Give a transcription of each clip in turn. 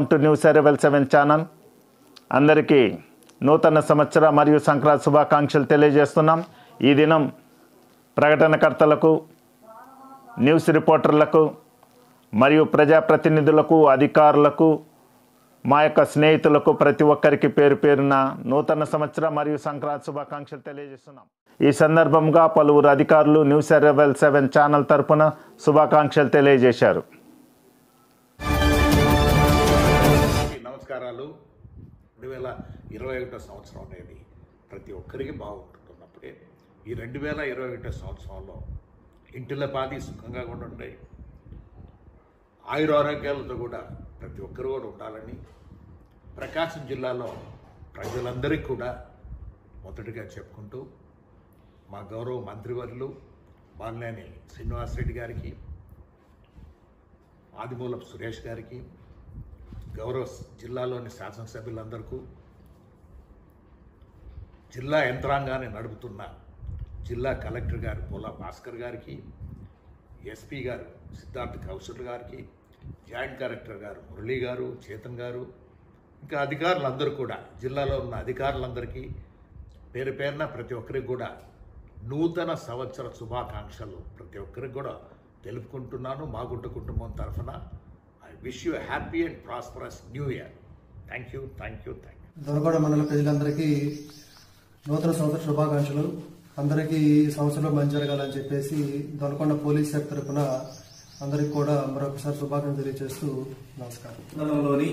welcome to news అరెవెల్ seven channel అందరికీ నూతన సంవత్సర మరియు సంక్రాంతి శుభాకాంక్షలు తెలియజేస్తున్నాం ఈ దినం ప్రకటనకర్తలకు న్యూస్ రిపోర్టర్లకు మరియు ప్రజాప్రతినిధులకు అధికారులకు మా యొక్క స్నేహితులకు ప్రతి ఒక్కరికి పేరు పేరున నూతన సంవత్సర మరియు సంక్రాంతి శుభాకాంక్షలు తెలియజేస్తున్నాం ఈ సందర్భంగా పలువురు అధికారులు న్యూస్ అరెవెల్ సెవెన్ ఛానల్ తరపున శుభాకాంక్షలు తెలియజేశారు అందరికీ నమస్కారాలు రెండు వేల ఇరవై ఒకటో సంవత్సరం అనేది ప్రతి ఒక్కరికి బాగుంటున్నప్పుడే ఈ రెండు వేల ఇరవై ఒకటో సంవత్సరంలో ఇంటిలో పాది సుఖంగా కూడా ఉంటాయి ఆయురారోగ్యాలతో కూడా ప్రతి ఒక్కరు కూడా ఉండాలని ప్రకాశం జిల్లాలో ప్రజలందరికీ కూడా మొదటిగా చెప్పుకుంటూ మా గౌరవ మంత్రివర్యులు బాలినేని శ్రీనివాసరెడ్డి గారికి ఆదిమూలపు సురేష్ గారికి గౌరవ జిల్లాలోని శాసనసభ్యులందరికీ జిల్లా యంత్రాంగాన్ని నడుపుతున్న జిల్లా కలెక్టర్ గారు పోలా భాస్కర్ గారికి ఎస్పీ గారు సిద్ధార్థ్ కౌశల్ గారికి జాయింట్ కలెక్టర్ గారు మురళీ గారు చేతన్ గారు ఇంకా అధికారులందరూ కూడా జిల్లాలో ఉన్న అధికారులందరికీ పేరు పేరున ప్రతి ఒక్కరికి కూడా నూతన సంవత్సర శుభాకాంక్షలు ప్రతి ఒక్కరికి కూడా తెలుపుకుంటున్నాను మాగుంట కుటుంబం తరఫున I wish you happy and prosperous new year thank you thank you thank you Doragada మండల ప్రజలందరికీ నూతన సంవత్సర శుభాకాంక్షలు అందరికీ ఈ సంవత్సరంలో మంచి జరగాలని చెప్పేసి దొనకొండ పోలీస్ శాఖ తరఫున అందరికి కూడా మరొకసారి శుభాకాంక్షలు తెలియజేస్తూ నమస్కారం మండలంలోని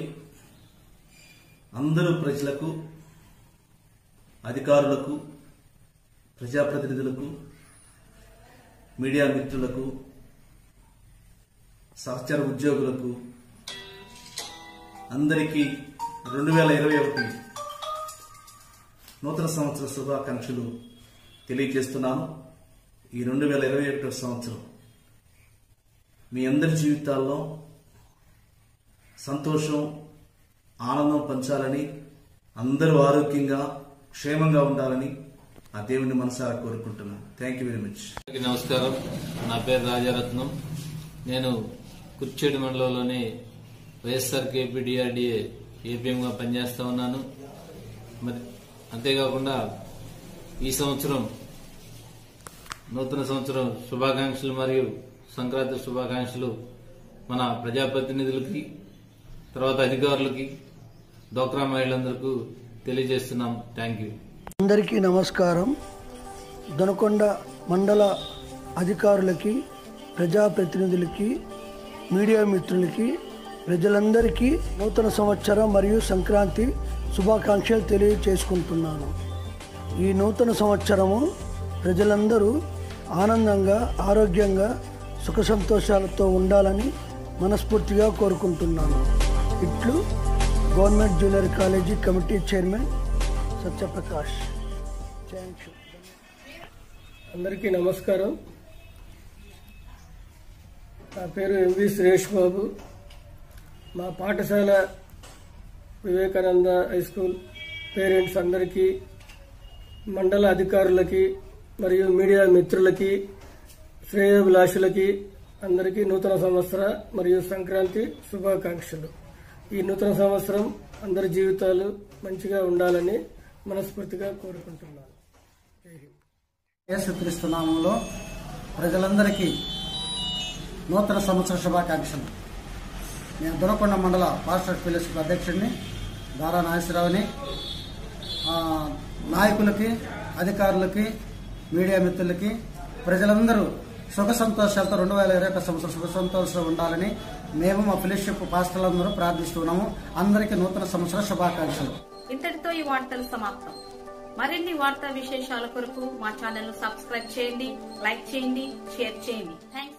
అందరూ ప్రజలకు అధికారులకు ప్రజాప్రతినిధులకు మీడియా మిత్రులకు సహచర ఉద్యోగులకు అందరికీ రెండు వేల ఇరవై ఒకటి నూతన సంవత్సర శుభాకాంక్షలు తెలియజేస్తున్నాను ఈ రెండు వేల ఇరవై ఒకటో సంవత్సరం మీ అందరి జీవితాల్లో సంతోషం ఆనందం పంచాలని అందరూ ఆరోగ్యంగా క్షేమంగా ఉండాలని ఆ దేవుని మనసారా కోరుకుంటున్నాను థ్యాంక్ యూ వెరీ మచ్ అందరికీ నమస్కారం నా పేరు రాజారత్నం నేను కుర్చేడు మండలంలోని వైఎస్ఆర్ కేపీడిఆర్డిఏ ఏపీఎంగా పనిచేస్తా ఉన్నాను మరి అంతేకాకుండా ఈ సంవత్సరం నూతన సంవత్సరం శుభాకాంక్షలు మరియు సంక్రాంతి శుభాకాంక్షలు మన ప్రజాప్రతినిధులకి తర్వాత అధికారులకి డోక్రా మహిళలందరికీ తెలియజేస్తున్నాం థ్యాంక్ యూ అందరికీ నమస్కారం దొనకొండ మండల అధికారులకి ప్రజాప్రతినిధులకి మీడియా మిత్రులకి ప్రజలందరికీ నూతన సంవత్సరం మరియు సంక్రాంతి శుభాకాంక్షలు తెలియచేసుకుంటున్నాను ఈ నూతన సంవత్సరము ప్రజలందరూ ఆనందంగా ఆరోగ్యంగా సుఖ సంతోషాలతో ఉండాలని మనస్ఫూర్తిగా కోరుకుంటున్నాను ఇట్లు government junior college committee chairman Satyaprakash thank you అందరికీ నమస్కారం నా పేరు ఎంవి సురేష్ బాబు మా పాఠశాల వివేకానంద హై స్కూల్ పేరెంట్స్ అందరికీ మండల అధికారులకి మరియు మీడియా మిత్రులకి శ్రేయోభిలాషులకి అందరికీ నూతన సంవత్సర మరియు సంక్రాంతి శుభాకాంక్షలు ఈ నూతన సంవత్సరం అందరి జీవితాలు మంచిగా ఉండాలని మనస్ఫూర్తిగా కోరుకుంటున్నాను జై హింద్ యేసుక్రీస్తు నామంలో ప్రజలందరికీ నూతన సంవత్సర శుభాకాంక్షలు నేను దొరకొండ మండల పాస్టర్ ఫెలోషిప్ అధ్యక్షుడిని దారా నాగేశ్వరరావుని ఆ, నాయకులకి అధికారులకి మీడియా మిత్రులకి ప్రజలందరూ సుఖ సంతోషాలతో రెండు వేల ఇరవై ఒక సంవత్సరం సుఖ సంతోషాలు ఉండాలని మేము మా ఫెలోషిప్ పాస్టర్లందరూ ప్రార్థిస్తున్నాము అందరికీ నూతన సంవత్సర శుభాకాంక్షలు ఇంతటితో ఈ వార్తలు సమాప్తం మరిన్ని వార్తా విశేషాల కొరకు మా ఛానల్ ను సబ్స్క్రైబ్ చేయండి లైక్ చేయండి షేర్ చేయండి థ్యాంక్